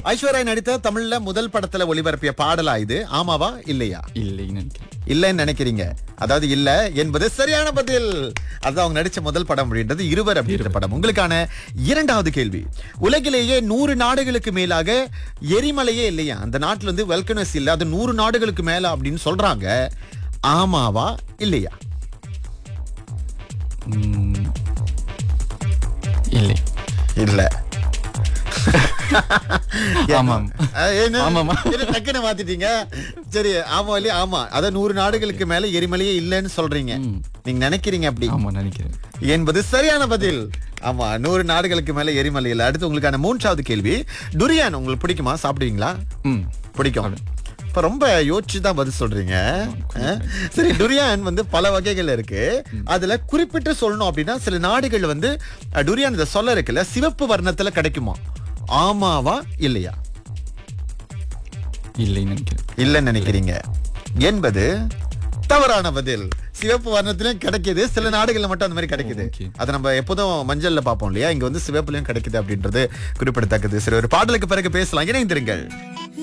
ஐஸ்வர்யா நடித்த தமிழ்ல முதல் படத்துல ஒளிபரப்பிய பாடலா இது ஆமாவா இல்லையா இல்லைன்னு நினைக்கிறேன் இல்லைன்னு நினைக்கிறீங்க அதாவது இல்ல என்பது சரியான பதில் அது அவங்க நடிச்ச முதல் படம் அப்படின்றது இருவர் அப்படின்ற படம் உங்களுக்கான இரண்டாவது கேள்வி உலகிலேயே நூறு நாடுகளுக்கு மேலாக எரிமலையே இல்லையா அந்த நாட்டுல இருந்து வெல்கனஸ் இல்ல அது நூறு நாடுகளுக்கு மேல அப்படின்னு சொல்றாங்க ஆமாவா இல்லையா ம், இல்லை இல்ல ஆமாம். அஹ், என்ன? ஆமாமா. என்ன டக்குன்னு மாத்திட்டீங்க சரி ஆமா இல்லையா ஆமா அதான் நூறு நாடுகளுக்கு மேல எரிமலையே இல்லைன்னு சொல்றீங்க நீங்க நினைக்கிறீங்க அப்படி ஆமா நினைக்கிறேன் என்பது சரியான பதில் ஆமா நூறு நாடுகளுக்கு மேல எரிமலை இல்ல அடுத்து உங்களுக்கான மூன்றாவது கேள்வி துரியான் உங்களுக்கு பிடிக்குமா சாப்பிடுவீங்களா ம் பிடிக்கும் இப்ப ரொம்ப யோசிச்சு தான் பதில் சொல்றீங்க அஹ், சரி டுரியான் வந்து பல வகைகள் இருக்கு அதுல குறிப்பிட்டு சொல்லணும் அப்படின்னா சில நாடுகள் வந்து அஹ், டுரியான் இந்த சொல்ல இருக்குல்ல சிவப்பு வர்ணத்துல கிடைக்குமா ஆமாவா இல்லையா இல்லைன்னு நினைக்கிறேன் இல்லைன்னு நினைக்கிறீங்க என்பது தவறான பதில் சிவப்பு வர்ணத்திலும் கிடைக்குது சில நாடுகள்ல மட்டும் அந்த மாதிரி கிடைக்குது Okay. அதை நம்ம எப்போதும் மஞ்சள்ல பார்ப்போம் இல்லையா இங்க வந்து சிவப்புலயும் கிடைக்குது அப்படின்றது குறிப்பிடத்தக்கது சரி ஒரு பாடலுக்கு பிறகு பேசலாம் இணைந்திருங்கள்